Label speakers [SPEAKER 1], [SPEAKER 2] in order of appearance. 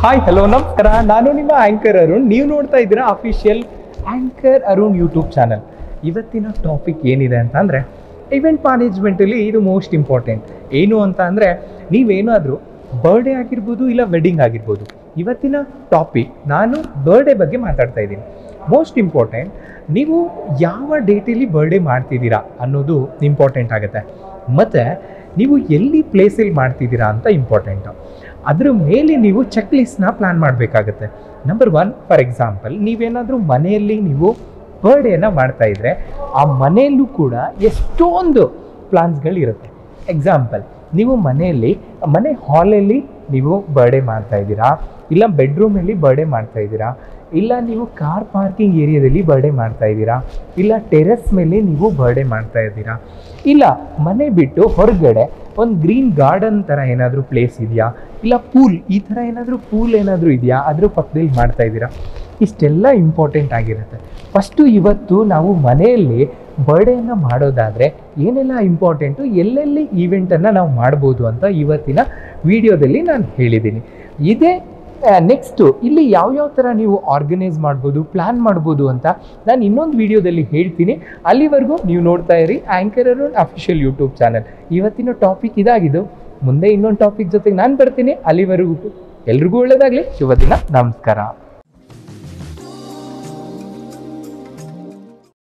[SPEAKER 1] hi hello ನಮಸ್ಕಾರ ನಾನು ನಿಮ್ಮ ಆಂಕರ್ ಅರುಣ್ ನೀವು ನೋಡ್ತಾ ಇದ್ದೀರಾ official anchor Arun YouTube channel ಇವತ್ತಿನ ಟಾಪಿಕ್ ಏನಿದೆ ಅಂತ ಅಂದರೆ ಇವೆಂಟ್ ಮ್ಯಾನೇಜ್ಮೆಂಟಲ್ಲಿ ಇದು ಮೋಸ್ಟ್ ಇಂಪಾರ್ಟೆಂಟ್ ಏನು ಅಂತ ಅಂದರೆ ನೀವೇನಾದರೂ ಬರ್ಡೇ ಆಗಿರ್ಬೋದು ಇಲ್ಲ ವೆಡ್ಡಿಂಗ್ ಆಗಿರ್ಬೋದು ಇವತ್ತಿನ ಟಾಪಿಕ್ ನಾನು ಬರ್ಡೇ ಬಗ್ಗೆ ಮಾತಾಡ್ತಾ ಇದ್ದೀನಿ ಮೋಸ್ಟ್ ಇಂಪಾರ್ಟೆಂಟ್ ನೀವು ಯಾವ ಡೇಟಲ್ಲಿ ಬರ್ಡೇ ಮಾಡ್ತಿದ್ದೀರಾ ಅನ್ನೋದು ಇಂಪಾರ್ಟೆಂಟ್ ಆಗುತ್ತೆ ಮತ್ತು ನೀವು ಎಲ್ಲಿ ಪ್ಲೇಸಲ್ಲಿ ಮಾಡ್ತಿದ್ದೀರಾ ಅಂತ ಇಂಪಾರ್ಟೆಂಟು ಅದ್ರ ಮೇಲೆ ನೀವು ಚೆಕ್ ಲಿಸ್ಟ್ನ ಪ್ಲ್ಯಾನ್ ಮಾಡಬೇಕಾಗತ್ತೆ ನಂಬರ್ ಒನ್ ಫಾರ್ ಎಕ್ಸಾಂಪಲ್ ನೀವೇನಾದರೂ ಮನೆಯಲ್ಲಿ ನೀವು ಬರ್ಡೇನ ಮಾಡ್ತಾ ಇದ್ರೆ ಆ ಮನೆಯಲ್ಲೂ ಕೂಡ ಎಷ್ಟೊಂದು ಪ್ಲಾನ್ಸ್ಗಳಿರುತ್ತೆ ಎಕ್ಸಾಂಪಲ್ ನೀವು ಮನೆಯಲ್ಲಿ ಮನೆ ಹಾಲಲ್ಲಿ ನೀವು ಬರ್ಡೇ ಮಾಡ್ತಾ ಇದ್ದೀರಾ ಇಲ್ಲ ಬೆಡ್ರೂಮಲ್ಲಿ ಬರ್ಡೇ ಮಾಡ್ತಾ ಇದ್ದೀರಾ ಇಲ್ಲ ನೀವು ಕಾರ್ ಪಾರ್ಕಿಂಗ್ ಏರಿಯಾದಲ್ಲಿ ಬರ್ಡೇ ಮಾಡ್ತಾ ಇದ್ದೀರಾ ಇಲ್ಲ ಟೆರೆಸ್ ಮೇಲೆ ನೀವು ಬರ್ಡೇ ಮಾಡ್ತಾ ಇದ್ದೀರಾ ಇಲ್ಲ ಮನೆ ಬಿಟ್ಟು ಹೊರಗಡೆ ಒಂದು ಗ್ರೀನ್ ಗಾರ್ಡನ್ ಥರ ಏನಾದರೂ ಪ್ಲೇಸ್ ಇದೆಯಾ ಇಲ್ಲ ಪೂಲ್ ಈ ಥರ ಏನಾದರೂ ಪೂಲ್ ಏನಾದರೂ ಇದೆಯಾ ಅದ್ರ ಪಕ್ಕದಲ್ಲಿ ಮಾಡ್ತಾ ಇದ್ದೀರಾ ಇಷ್ಟೆಲ್ಲ ಇಂಪಾರ್ಟೆಂಟ್ ಆಗಿರುತ್ತೆ ಫಸ್ಟು ಇವತ್ತು ನಾವು ಮನೆಯಲ್ಲಿ ಬರ್ಡೇನ ಮಾಡೋದಾದರೆ ಏನೆಲ್ಲ ಇಂಪಾರ್ಟೆಂಟು ಎಲ್ಲೆಲ್ಲಿ ಈವೆಂಟನ್ನು ನಾವು ಮಾಡ್ಬೋದು ಅಂತ ಇವತ್ತಿನ ವಿಡಿಯೋದಲ್ಲಿ ನಾನು ಹೇಳಿದ್ದೀನಿ ಇದೇ ನೆಕ್ಸ್ಟು ಇಲ್ಲಿ ಯಾವ್ಯಾವ ಥರ ನೀವು ಆರ್ಗನೈಸ್ ಮಾಡ್ಬೋದು ಪ್ಲ್ಯಾನ್ ಮಾಡ್ಬೋದು ಅಂತ ನಾನು ಇನ್ನೊಂದು ವಿಡಿಯೋದಲ್ಲಿ ಹೇಳ್ತೀನಿ ಅಲ್ಲಿವರೆಗೂ ನೀವು ನೋಡ್ತಾ ಇರಿ anchor Arun official YouTube channel ಇವತ್ತಿನ ಟಾಪಿಕ್ ಇದಾಗಿದ್ದು ಮುಂದೆ ಇನ್ನೊಂದು ಟಾಪಿಕ್ ಜೊತೆಗೆ ನಾನು ಬರ್ತೀನಿ ಅಲ್ಲಿವರೆಗೂ ಎಲ್ರಿಗೂ ಒಳ್ಳೆಯದಾಗಲಿ ಶುಭ ದಿನ ನಮಸ್ಕಾರ